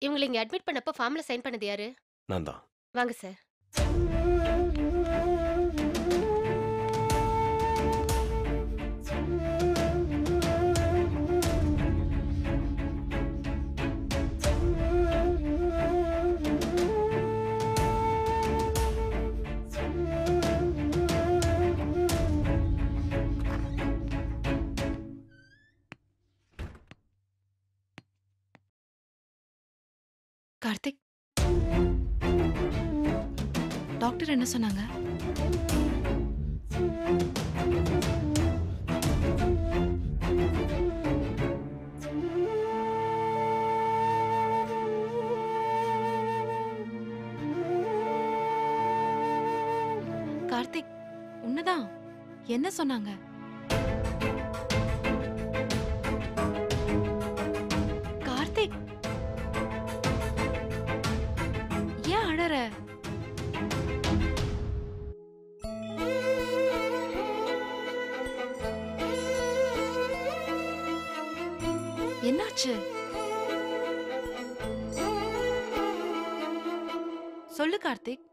இவங்களை இங்க அட்மிட் பண்ணப்போ ஃபார்ம்ல சைன் பண்ணது யாரு நான் தான் வாங்க சார் கார்த்திக் டாக்டர் என்ன சொன்னாங்க கார்த்திக் உன்னதான் என்ன சொன்னாங்க கார்த்திக் ஏன் அழற என்னாச்சு சொல்லு கார்த்திக்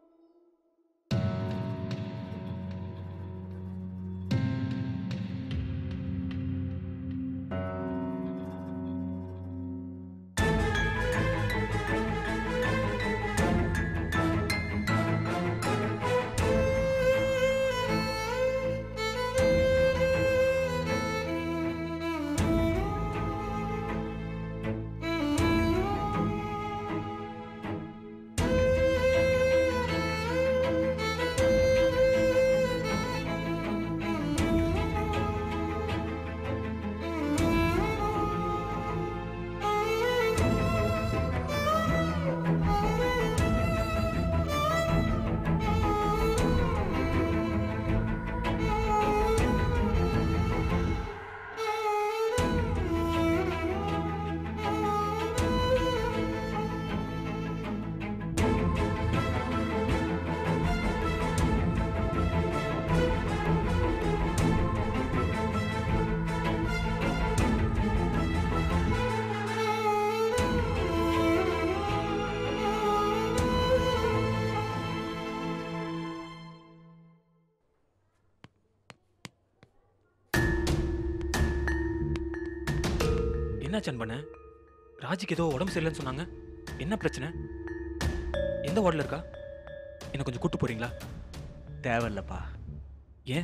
என்னாச்சு பண்ண ராஜிக்கு ஏதோ உடம்பு சரியில்லைன்னு சொன்னாங்க என்ன பிரச்சனை எந்த வார்டில் இருக்கா என்ன கொஞ்சம் கூட்டு போறீங்களா தேவையில்லப்பா ஏன்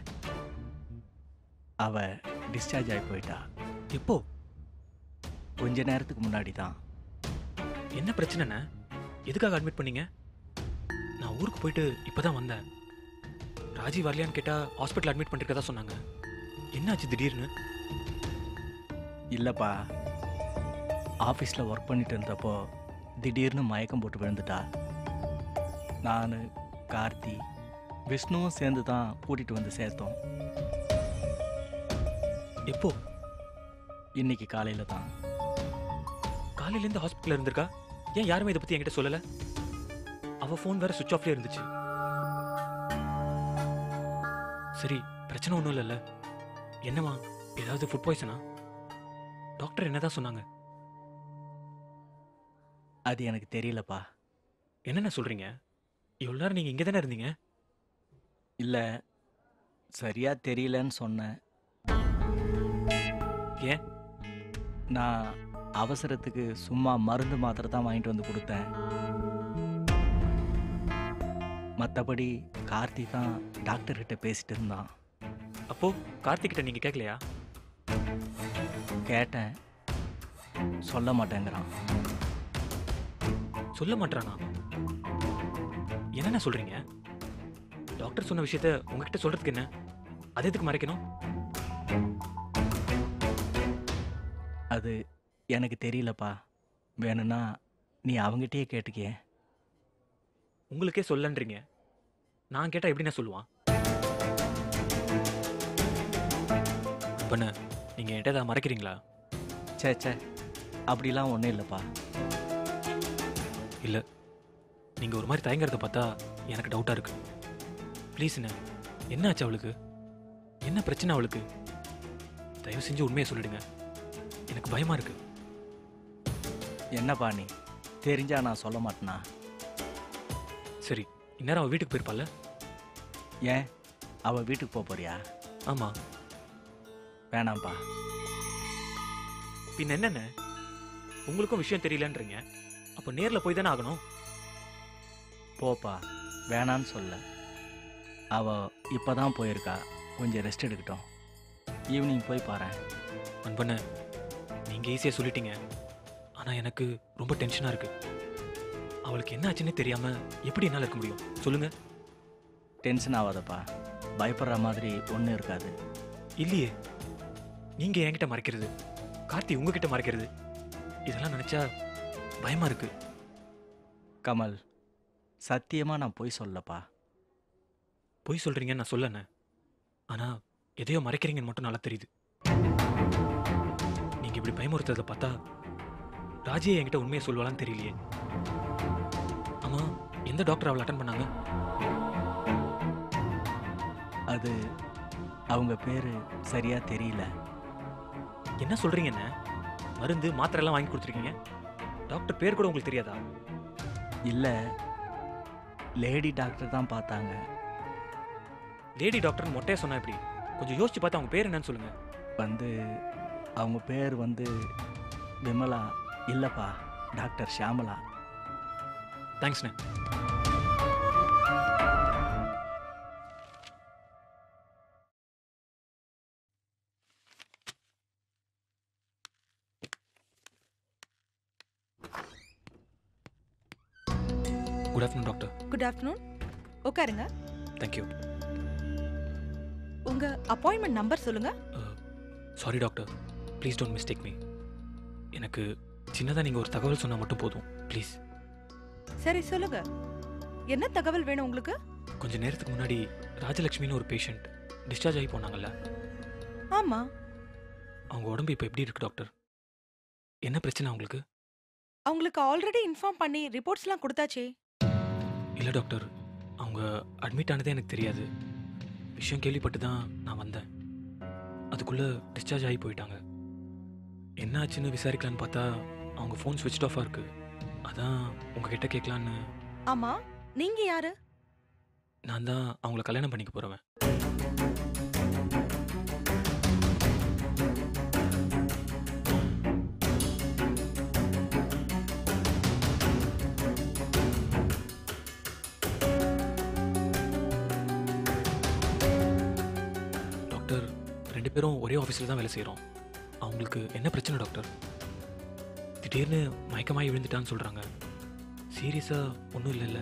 அவ டிஸ்சார்ஜ் ஆகி போயிட்டா எப்போ கொஞ்ச நேரத்துக்கு முன்னாடி தான் என்ன பிரச்சனைண்ணே எதுக்காக அட்மிட் பண்ணீங்க நான் ஊருக்கு போயிட்டு இப்பதான் வந்தேன் ராஜி வரலையான்னு கேட்டா ஹாஸ்பிட்டல் அட்மிட் பண்ணிருக்கதா சொன்னாங்க என்னாச்சு திடீர்னு இல்லைப்பா ஆஃபீஸில் ஒர்க் பண்ணிட்டு இருந்தப்போ திடீர்னு மயக்கம் போட்டு விழுந்துட்டா நான் கார்த்தி விஷ்ணுவும் சேர்ந்து தான் கூட்டிகிட்டு வந்து சேர்த்தோம் எப்போ இன்னைக்கு காலையில் தான் காலையிலேருந்து ஹாஸ்பிட்டல் இருந்திருக்கா ஏன் யாருமே இதை பத்தி என்கிட்ட சொல்லல அவ ஃபோன் வேற சுவிட்ச் ஆஃப்லேயே இருந்துச்சு சரி பிரச்சனை ஒன்றும் இல்லைல்ல என்னம்மா ஏதாவது ஃபுட் பாய்சனா டாக்டர் என்னதான் சொன்னாங்க அது எனக்கு தெரியலப்பா என்னென்ன சொல்றீங்க இவ்வளோ நேரம் நீங்க இங்கே தானே இருந்தீங்க இல்லை சரியாக தெரியலன்னு சொன்னேன் ஏன்? நான் அவசரத்துக்கு சும்மா மருந்து மாத்திரை தான் வாங்கிட்டு வந்து கொடுத்தேன் மற்றபடி கார்த்தி தான் டாக்டர்கிட்ட பேசிட்டு இருந்தான் அப்போ கார்த்திக் கிட்ட நீங்க கேட்கலையா கேட்டேன் சொல்ல மாட்டேங்கிறான் சொல்ல மாட்டானா என்னென்ன சொல்றீங்க டாக்டர் சொன்ன விஷயத்த உங்ககிட்ட சொல்றதுக்கு என்ன அது எதுக்கு மறைக்கணும் அது எனக்கு தெரியலப்பா வேணும்னா நீ அவங்ககிட்டயே கேட்டுக்கிய உங்களுக்கே சொல்லன்றீங்க நான் கேட்டா எப்படி நான் சொல்லுவான் பண்ண நீங்க என்கிட்ட ஏதாவது மறைக்கிறீங்களா சே சே அப்படிலாம் ஒன்றும் இல்லைப்பா இல்ல நீங்க ஒரு மாதிரி தயங்குறத பார்த்தா எனக்கு டவுட்டா இருக்கு ப்ளீஸ் என்ன என்ன ஆச்சு அவளுக்கு என்ன பிரச்சனை அவளுக்கு தயவு செஞ்சு உண்மையை சொல்லிடுங்க எனக்கு பயமா இருக்கு என்னப்பா நீ தெரிஞ்சா நான் சொல்ல மாட்டேனா சரி இந்நேரம் அவள் வீட்டுக்கு போயிருப்பாள்ல ஏன் அவள் வீட்டுக்கு போக போறியா ஆமாம் வேணாம்ப்பா பின்ன என்னென்ன உங்களுக்கும் விஷயம் தெரியலன்றீங்க அப்போ நேரில் போய் தானே ஆகணும் போப்பா வேணான்னு சொல்ல அவ இப்போ தான் போயிருக்கா கொஞ்சம் ரெஸ்ட் எடுக்கட்டும் ஈவினிங் போய் பாரேன் அன்பண்ண நீங்கள் ஈஸியாக சொல்லிட்டீங்க ஆனால் எனக்கு ரொம்ப டென்ஷனாக இருக்கு அவளுக்கு என்ன ஆச்சுன்னே தெரியாமல் எப்படி என்னால் இருக்க முடியும் சொல்லுங்க டென்ஷன் ஆகாதப்பா பயப்படுற மாதிரி ஒன்றும் இருக்காது இல்லையே நீங்கள் என்கிட்ட மறைக்கிறது கார்த்தி உங்ககிட்ட மறைக்கிறது இதெல்லாம் நினச்சா பயமாக இருக்கு கமல் சத்தியமாக நான் போய் சொல்லப்பா பொய் சொல்கிறீங்கன்னு நான் சொல்லண்ணே ஆனால் எதையோ மறைக்கிறீங்கன்னு மட்டும் நல்லா தெரியுது நீங்கள் இப்படி பயமுறுத்துறதை பார்த்தா ராஜியை என்கிட்ட உண்மையை சொல்வாளான்னு தெரியலையே ஆமாம் எந்த டாக்டர் அவளை அட்டன் பண்ணாங்க அது அவங்க பேர் சரியாக தெரியல என்ன சொல்கிறீங்கண்ணே மருந்து மாத்திரைலாம் வாங்கி கொடுத்துருக்கீங்க டாக்டர் பேர் கூட உங்களுக்கு தெரியாதா இல்லை லேடி டாக்டர் தான் பார்த்தாங்க லேடி டாக்டர்னு மொட்டையா சொன்னா எப்படி கொஞ்சம் யோசிச்சு பார்த்து அவங்க பேர் என்னன்னு சொல்லுங்க வந்து அவங்க பேர் வந்து விமலா இல்லைப்பா டாக்டர் ஷியாமலா தேங்க்ஸ்ண்ணே good afternoon doctor good afternoon உட்காருங்க தேங்க்யூ உங்க அப்பாயின்மெண்ட் நம்பர் சொல்லுங்க sorry doctor please don't mistake me எனக்கு சின்னதாக நீங்கள் ஒரு தகவல் சொன்னால் மட்டும் போதும் ப்ளீஸ் சரி சொல்லுங்க என்ன தகவல் வேணும் உங்களுக்கு கொஞ்ச நேரத்துக்கு முன்னாடி ராஜலக்ஷ்மின்னு ஒரு பேஷண்ட் டிஸ்சார்ஜ் ஆகி போனாங்கல்ல ஆமா அவங்க உடம்பு இப்போ எப்படி இருக்கு டாக்டர் என்ன பிரச்சனை அவங்களுக்கு அவங்களுக்கு ஆல்ரெடி இன்ஃபார்ம் பண்ணி ரிப்போர்ட்ஸ்லாம் கொடுத்தாச்சே இல்லை டாக்டர் அவங்க அட்மிட் ஆனதே எனக்கு தெரியாது விஷயம் கேள்விப்பட்டு தான் நான் வந்தேன் அதுக்குள்ளே டிஸ்சார்ஜ் ஆகி போயிட்டாங்க என்ன ஆச்சுன்னு விசாரிக்கலான்னு பார்த்தா அவங்க ஃபோன் ஸ்விட்ச் ஆஃபாக இருக்கு அதான் உங்ககிட்ட கேட்கலான்னு ஆமா நீங்க யாரு நான் தான் அவங்கள கல்யாணம் பண்ணிக்க போகிறவன் டாக்டர் ரெண்டு பேரும் ஒரே ஆஃபீஸில் தான் வேலை செய்கிறோம் அவங்களுக்கு என்ன பிரச்சனை டாக்டர் திடீர்னு மயக்கமாகி விழுந்துட்டான்னு சொல்கிறாங்க சீரியஸாக ஒன்றும் இல்லைல்ல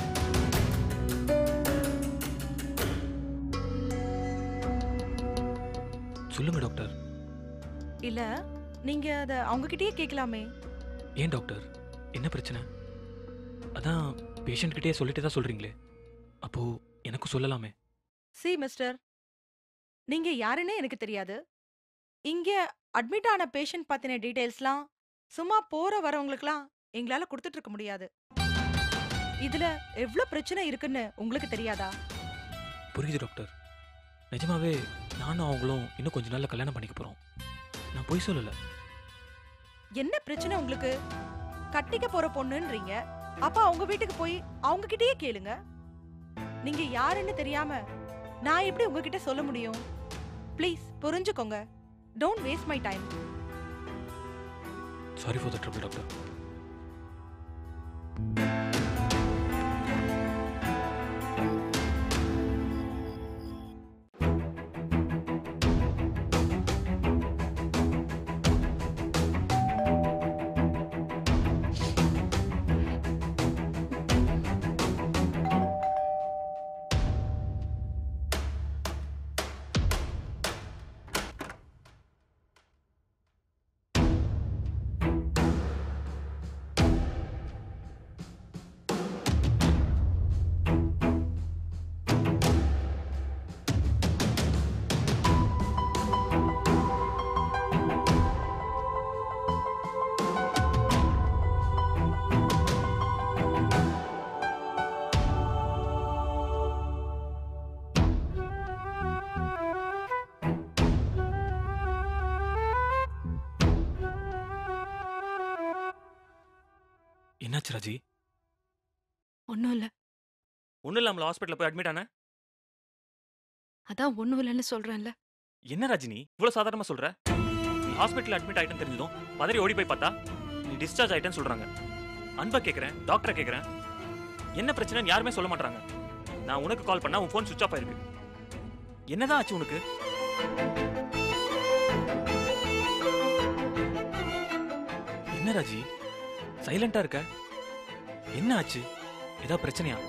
சொல்லுங்க டாக்டர் இல்ல நீங்க அத அவங்க கிட்டயே கேட்கலாமே ஏன் டாக்டர் என்ன பிரச்சனை அதான் பேஷண்ட் கிட்டே சொல்லிட்டு தான் சொல்றீங்களே அப்போ எனக்கு சொல்லலாமே சி மிஸ்டர் நீங்க யாருன்னே எனக்கு தெரியாது இங்க அட்மிட் ஆன பேஷண்ட் பத்தின டீடைல்ஸ்லாம் சும்மா போற வரவங்களுக்குலாம் எங்களால கொடுத்துட்டு இருக்க முடியாது இதுல எவ்ளோ பிரச்சனை இருக்குன்னு உங்களுக்கு தெரியாதா புரியுது டாக்டர் நிஜமாவே நானும் அவங்களும் இன்னும் கொஞ்ச நாள்ல கல்யாணம் பண்ணிக்க போறோம் நான் பொய் சொல்லல என்ன பிரச்சனை உங்களுக்கு கட்டிக்க போற பொண்ணுன்றீங்க அப்ப அவங்க வீட்டுக்கு போய் அவங்க கிட்டயே கேளுங்க நீங்க யாருன்னு தெரியாம நான் எப்படி உங்ககிட்ட சொல்ல முடியும் ப்ளீஸ் புரிஞ்சுக்கோங்க don't waste my time sorry for the trouble doctor என்னாச்சு ராஜி ஒன்றும் இல்லை ஒன்றும் இல்லாமல் ஹாஸ்பிட்டலில் போய் அட்மிட் ஆன அதான் ஒன்றும் இல்லைன்னு சொல்கிறேன்ல என்ன ராஜினி இவ்வளோ சாதாரணமாக சொல்ற நீ ஹாஸ்பிட்டல் அட்மிட் ஆயிட்டேன்னு தெரிஞ்சதும் பதறி ஓடி போய் பார்த்தா நீ டிஸ்சார்ஜ் ஆயிட்டேன்னு சொல்றாங்க அன்பை கேட்குறேன் டாக்டரை கேட்குறேன் என்ன பிரச்சனைன்னு யாருமே சொல்ல மாட்டாங்க நான் உனக்கு கால் பண்ணா உன் ஃபோன் சுவிச் ஆஃப் ஆயிருக்கு என்னதான் ஆச்சு உனக்கு என்ன ராஜி சைலண்டா இருக்க என்ன ஆச்சு ஏதாவது பிரச்சனையா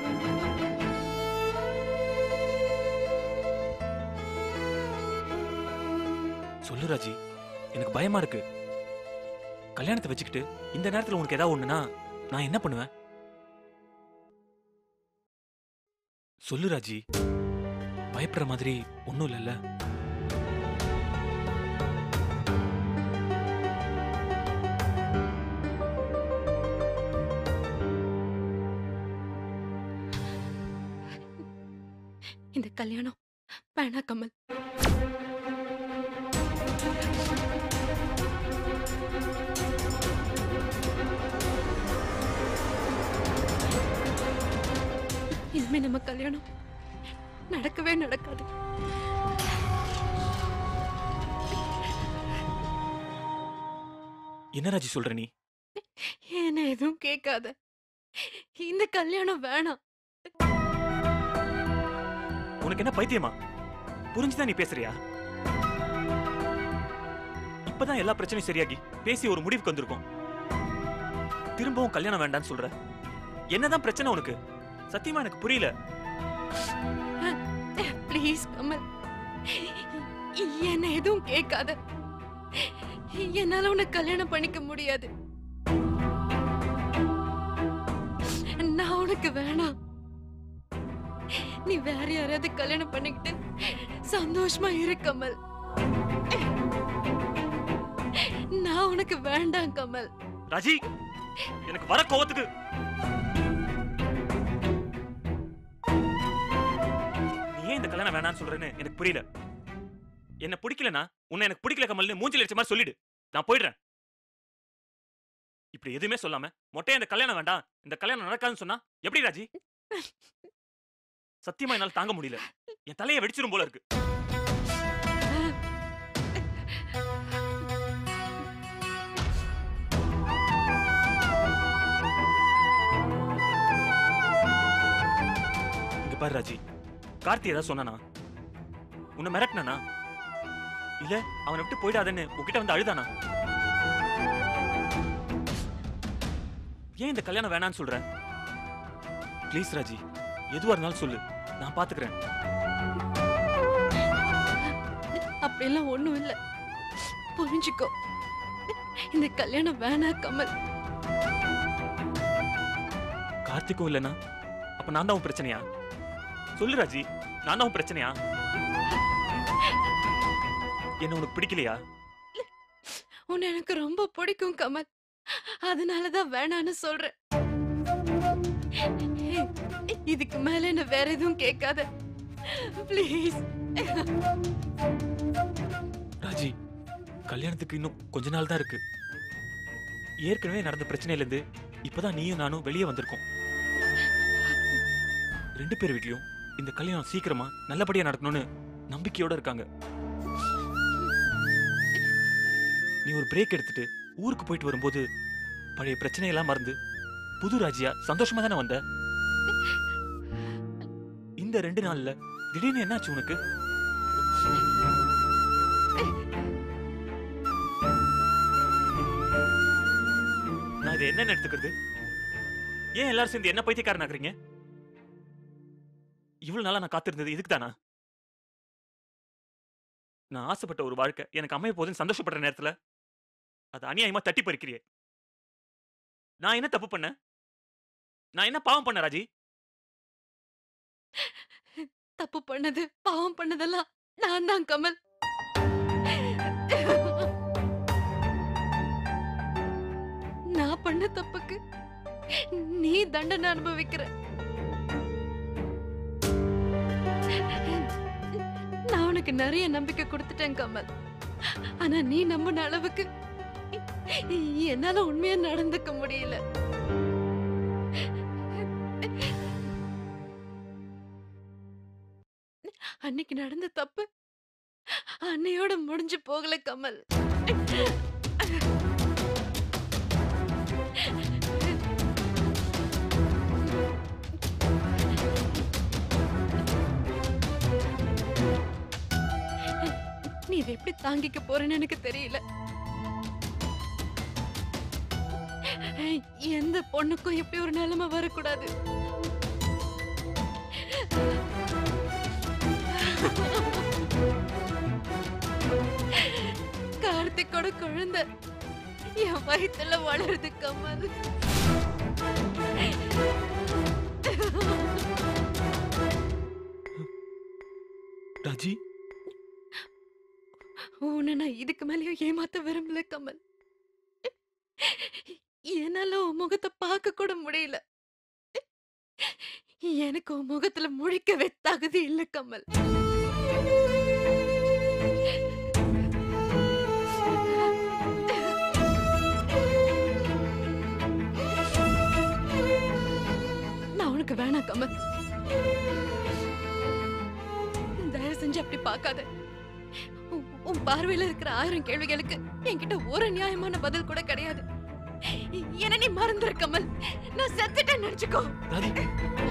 சொல்லு ராஜி எனக்கு பயமா இருக்கு கல்யாணத்தை வச்சுக்கிட்டு இந்த நேரத்துல உனக்கு ஏதாவது ஒண்ணுனா நான் என்ன பண்ணுவேன் சொல்லு ராஜி பயப்படுற மாதிரி ஒண்ணும் இல்லைல்ல இந்த கல்யாணம் வேணா கமல் இனிமே நம்ம கல்யாணம் நடக்கவே நடக்காது என்ன ராஜி சொல்ற நீ என்ன எதுவும் கேட்காத இந்த கல்யாணம் வேணாம் உனக்கு என்ன பைத்தியமா புரிஞ்சுதான் நீ பேசுறியா இப்பதான் எல்லா பிரச்சனையும் சரியாகி பேசி ஒரு முடிவுக்கு வந்திருக்கோம் திரும்பவும் கல்யாணம் வேண்டாம்னு சொல்ற என்னதான் பிரச்சனை உனக்கு சத்தியமா எனக்கு புரியல ப்ளீஸ் கமல் என்ன எதுவும் கேட்காத என்னால உன்னை கல்யாணம் பண்ணிக்க முடியாது நான் உனக்கு வேணாம் நீ வேற யாரையாவது கல்யாணம் பண்ணிக்கிட்டு சந்தோஷமா இரு கமல் நான் உனக்கு வேண்டாம் கமல் ராஜி எனக்கு வர கோவத்துக்கு நீ ஏன் இந்த கல்யாணம் வேணாம்னு சொல்றேன்னு எனக்கு புரியல என்ன பிடிக்கலனா உன்னை எனக்கு பிடிக்கல கமல்னு மூஞ்சில அடிச்ச மாதிரி சொல்லிடு நான் போயிடுறேன் இப்படி எதுவுமே சொல்லாம மொட்டையா இந்த கல்யாணம் வேண்டாம் இந்த கல்யாணம் நடக்காதுன்னு சொன்னா எப்படி ராஜி சத்தியமா என்னால தாங்க முடியல என் தலையை வெடிச்சிரும் போல இருக்கு இங்க பாரு ராஜி கார்த்தி ஏதாவது சொன்னானா உன்னை மிரட்டினானா இல்ல அவனை விட்டு போயிடாதன்னு உன்கிட்ட வந்து அழுதானா ஏன் இந்த கல்யாணம் வேணாம்னு சொல்ற ப்ளீஸ் ராஜி எதுவா இருந்தாலும் சொல்லு நான் பாத்துக்கிறேன் அப்படியெல்லாம் ஒண்ணும் இல்ல புரிஞ்சுக்கோ இந்த கல்யாணம் வேணாம் கமல் கார்த்திக்கும் இல்லனா அப்ப நான் தான் உன் பிரச்சனையா சொல்லு ராஜி நான் தான் உன் பிரச்சனையா என்ன உனக்கு பிடிக்கலையா உன்னை எனக்கு ரொம்ப பிடிக்கும் கமல் அதனாலதான் வேணான்னு சொல்றேன் இதுக்கு மேல என்ன வேற எதுவும் கேட்காத ப்ளீஸ் ராஜி கல்யாணத்துக்கு இன்னும் கொஞ்ச நாள் தான் இருக்கு ஏற்கனவே நடந்த பிரச்சனையில இருந்து இப்பதான் நீயும் நானும் வெளியே வந்திருக்கோம் ரெண்டு பேர் வீட்லயும் இந்த கல்யாணம் சீக்கிரமா நல்லபடியா நடக்கணும்னு நம்பிக்கையோட இருக்காங்க நீ ஒரு பிரேக் எடுத்துட்டு ஊருக்கு போயிட்டு வரும்போது பழைய பிரச்சனையெல்லாம் மறந்து புது ராஜியா சந்தோஷமா தானே வந்த இந்த ரெண்டு நாள்ல திடீர்னு என்னாச்சு உனக்கு நான் இதை என்ன எடுத்துக்கிறது ஏன் எல்லாரும் சேர்ந்து என்ன பைத்தியக்காரன் ஆக்குறீங்க இவ்வளவு நாளா நான் காத்திருந்தது இதுக்கு தானா நான் ஆசைப்பட்ட ஒரு வாழ்க்கை எனக்கு அமைய போதுன்னு சந்தோஷப்படுற நேரத்துல அது அநியாயமா தட்டி பறிக்கிறியே நான் என்ன தப்பு பண்ணேன் நான் என்ன பாவம் பண்ண ராஜி தப்பு பண்ணது பாவம் பண்ணதெல்லாம் நான் தான் கமல் நான் பண்ண தப்புக்கு நீ தண்டனை அனுபவிக்கிற நான் உனக்கு நிறைய நம்பிக்கை கொடுத்துட்டேன் கமல் ஆனா நீ நம்பின அளவுக்கு என்னால உண்மையா நடந்துக்க முடியல அன்னைக்கு நடந்த தப்பு அன்னையோட முடிஞ்சு போகல கமல் நீ இதை எப்படி தாங்கிக்க போறேன்னு எனக்கு தெரியல எந்த பொண்ணுக்கும் இப்படி ஒரு நிலைமை வரக்கூடாது கார்த்திக்கோட குழந்தை என் வயித்துல வளருது கமல் ராஜி உன்னை நான் இதுக்கு மேலயும் ஏமாத்த விரும்பல கமல் என்னால உன் முகத்தை பார்க்க கூட முடியல எனக்கு உன் முகத்துல முழிக்கவே தகுதி இல்ல கமல் நான் உனக்கு வேணாம் கமல் தயவு செஞ்சு அப்படி பார்க்காத உன்- உன் பார்வையில இருக்கிற ஆயிரம் கேள்விகளுக்கு என்கிட்ட ஒரு நியாயமான பதில் கூட கிடையாது என்ன நீ மறந்துரு கமல் நான் செத்துட்டேன் நினைச்சுக்கோ ராஜி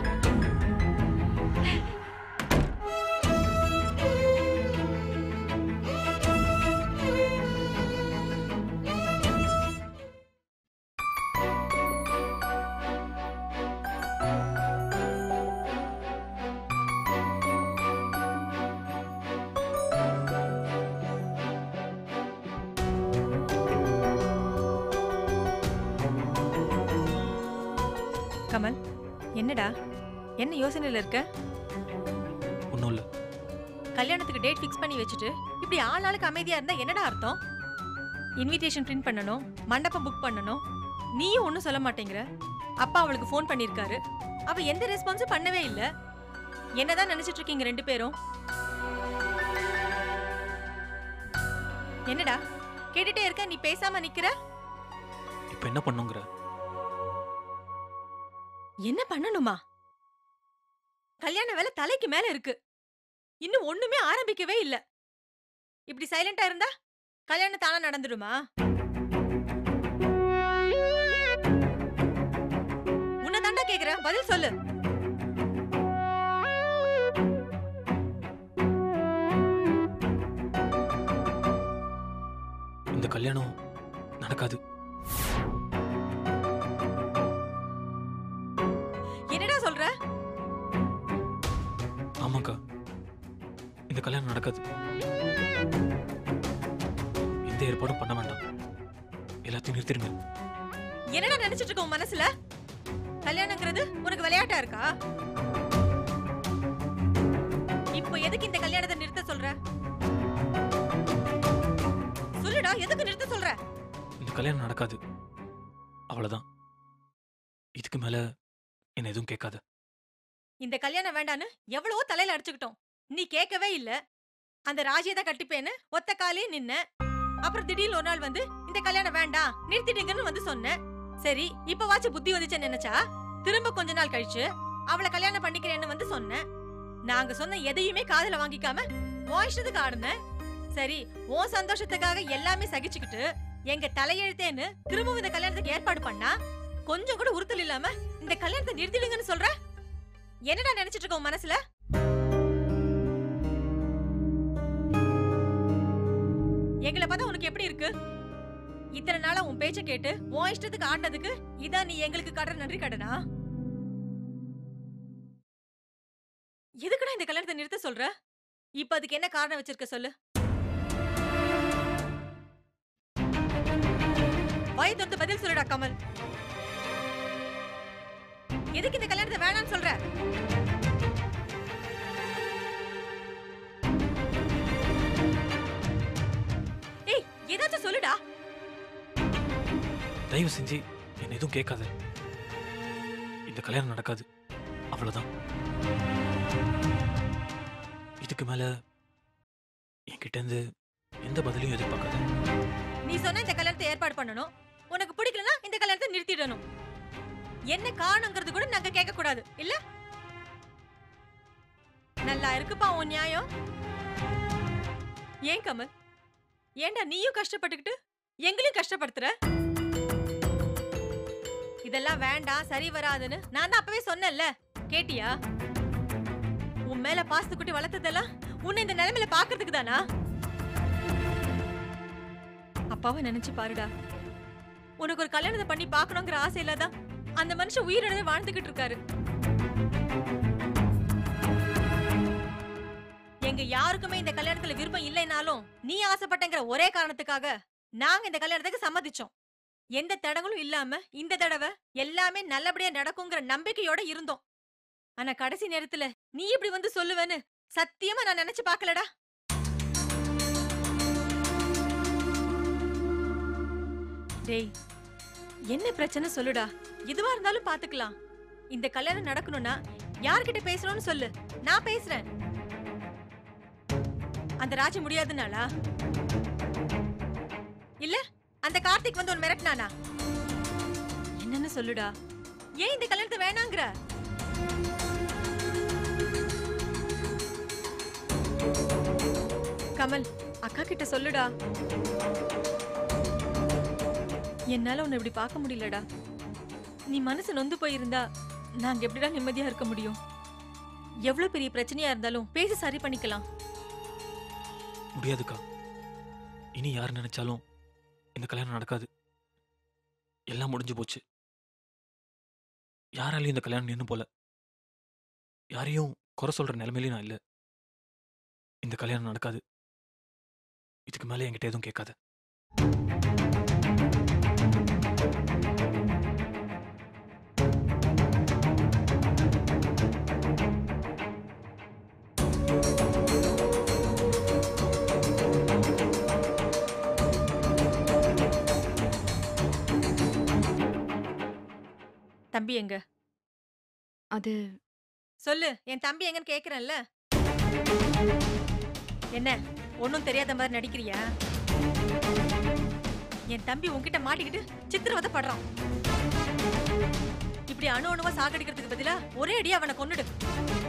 கமல் என்னடா என்ன யோசனையில இருக்க ஒன்றும் இல்லை கல்யாணத்துக்கு டேட் ஃபிக்ஸ் பண்ணி வச்சுட்டு இப்படி ஆள் ஆளுக்கு அமைதியா இருந்தா என்னடா அர்த்தம் இன்விடேஷன் பிரிண்ட் பண்ணணும் மண்டபம் புக் பண்ணணும் நீயும் ஒன்றும் சொல்ல மாட்டேங்கிற அப்பா அவளுக்கு ஃபோன் பண்ணியிருக்காரு அவ எந்த ரெஸ்பான்ஸும் பண்ணவே இல்ல என்னதான் நினைச்சிட்டு இருக்கீங்க ரெண்டு பேரும் என்னடா கேட்டுட்டே இருக்க நீ பேசாம நிக்கிற இப்போ என்ன பண்ணுங்கிற என்ன பண்ணணுமா கல்யாண வேலை தலைக்கு மேல இருக்கு இன்னும் ஒண்ணுமே ஆரம்பிக்கவே இல்ல இப்படி சைலண்டா இருந்தா கல்யாணம் தானா நடந்துடுமா உன்னதாண்டா கேக்குற பதில் சொல்லு இந்த கல்யாணம் நடக்காது என்னடா சொல்ற ஆமாக்கா இந்த கல்யாணம் நடக்காது எந்த ஏற்பாடும் பண்ண வேண்டாம் எல்லாத்தையும் நிறுத்திடுங்க என்னடா நினைச்சிட்டு இருக்க உன் மனசுல கல்யாணங்கிறது உனக்கு விளையாட்டா இருக்கா இப்போ எதுக்கு இந்த கல்யாணத்தை நிறுத்த சொல்ற சொல்லுடா எதுக்கு நிறுத்த சொல்ற இந்த கல்யாணம் நடக்காது அவ்வளவுதான் இதுக்கு மேல என்ன எதுவும் கேட்காத இந்த கல்யாணம் வேண்டான்னு எவ்வளவோ தலையில அடிச்சுக்கிட்டோம் நீ கேட்கவே இல்ல அந்த ராஜியை தான் கட்டிப்பேன்னு ஒத்த காலே நின்ன அப்புறம் திடீர்னு ஒரு நாள் வந்து இந்த கல்யாணம் வேண்டாம் நிறுத்திடுங்கன்னு வந்து சொன்ன சரி இப்ப வாச்சு புத்தி வந்துச்சுன்னு நினைச்சா திரும்ப கொஞ்ச நாள் கழிச்சு அவளை கல்யாணம் பண்ணிக்கிறேன்னு வந்து சொன்ன நாங்க சொன்ன எதையுமே காதுல வாங்கிக்காம உன் இஷ்டத்துக்கு ஆடுன சரி உன் சந்தோஷத்துக்காக எல்லாமே சகிச்சுக்கிட்டு எங்க தலையெழுத்தேன்னு திரும்பவும் இந்த கல்யாணத்துக்கு ஏற்பாடு பண்ணா கொஞ்சம் கூட உறுத்தல் இல்லாம இந்த கல்யாணத்தை நிறுத்திடுங்கன்னு சொல்ற என்னடா நினைச்சிட்டு இருக்க உன் மனசுல எங்களை பார்த்தா உனக்கு எப்படி இருக்கு இத்தனை நாளா உன் பேச்ச கேட்டு உன் இஷ்டத்துக்கு ஆடினதுக்கு இதான் நீ எங்களுக்கு காட்டுற நன்றி கடனா எதுக்குடா இந்த கல்யாணத்தை நிறுத்த சொல்ற இப்ப அதுக்கு என்ன காரணம் வச்சிருக்க சொல்லு வாய் திறந்து பதில் சொல்லுடா கமல் எதுக்கு இந்த கல்யாணத்தை வேணாம்னு சொல்ற ஏய் ஏதாச்சும் சொல்லுடா தயவு செஞ்சு என்ன எதுவும் கேட்காத இந்த கல்யாணம் நடக்காது அவ்வளவுதான் இதுக்கு மேல என்கிட்ட இருந்து எந்த பதிலையும் எதிர்பார்க்காத நீ சொன்ன இந்த கல்யாணத்தை ஏற்பாடு பண்ணணும் உனக்கு பிடிக்கலனா இந்த கல்யாணத்தை நிறுத்திடணும் என்ன காரணங்கிறது கூட நாங்க கேட்க கூடாது இல்ல நல்லா இருக்குப்பா உன் நியாயம் ஏன் கமல் ஏன்டா நீயும் கஷ்டப்பட்டுக்கிட்டு எங்களையும் கஷ்டப்படுத்துற இதெல்லாம் வேண்டாம் சரி வராதுன்னு நான் தான் அப்பவே சொன்னேன்ல கேட்டியா உன் மேல பாசத்து குட்டி வளர்த்ததெல்லாம் உன்னை இந்த நிலைமையில பாக்குறதுக்கு தானா அப்பாவை நினைச்சு பாருடா உனக்கு ஒரு கல்யாணத்தை பண்ணி பார்க்கணுங்கிற ஆசையில தான் அந்த மனுஷன் உயிரிழந்து வாழ்ந்துகிட்டு இருக்காரு எங்க யாருக்குமே இந்த கல்யாணத்துல விருப்பம் இல்லைனாலும் நீ ஆசைப்பட்டங்கிற ஒரே காரணத்துக்காக நாங்க இந்த கல்யாணத்துக்கு சம்மதிச்சோம் எந்த தடங்களும் இல்லாம இந்த தடவை எல்லாமே நல்லபடியா நடக்குங்கிற நம்பிக்கையோட இருந்தோம் ஆனா கடைசி நேரத்துல நீ இப்படி வந்து சொல்லுவேன்னு சத்தியமா நான் நினைச்சு பார்க்கலடா டேய் என்ன பிரச்சனை சொல்லுடா எதுவா இருந்தாலும் பாத்துக்கலாம் இந்த கல்யாணம் நடக்கணும்னா யார்கிட்ட பேசணும்னு சொல்லு நான் பேசுறேன் அந்த ராஜி முடியாதுனாலா இல்ல அந்த கார்த்திக் வந்து உன் மிரட்டினானா என்னன்னு சொல்லுடா ஏன் இந்த கல்யாணத்தை வேணாங்கிற கமல் அக்கா கிட்ட சொல்லுடா என்னால உன்னை இப்படி பார்க்க முடியலடா நீ மனசு நொந்து போயிருந்தா நாங்க எப்படிடா நிம்மதியா இருக்க முடியும் எவ்வளவு பெரிய பிரச்சனையா இருந்தாலும் பேசி சரி பண்ணிக்கலாம் முடியாதுக்கா இனி யார் நினைச்சாலும் இந்த கல்யாணம் நடக்காது எல்லாம் முடிஞ்சு போச்சு யாராலையும் இந்த கல்யாணம் நின்று போல யாரையும் குறை சொல்ற நிலைமையிலையும் நான் இல்லை இந்த கல்யாணம் நடக்காது இதுக்கு மேலே என்கிட்ட எதுவும் கேட்காத தம்பி எங்க அது சொல்லு என் தம்பி எங்கன்னு கேக்குறேன்ல என்ன ஒன்னும் தெரியாத மாதிரி நடிக்கிறியா என் தம்பி உன்கிட்ட மாட்டிக்கிட்டு சித்திரவதை படுறான் இப்படி அணு அணுவா சாகடிக்கிறதுக்கு பதிலா ஒரே அடியா அவனை கொன்னுடு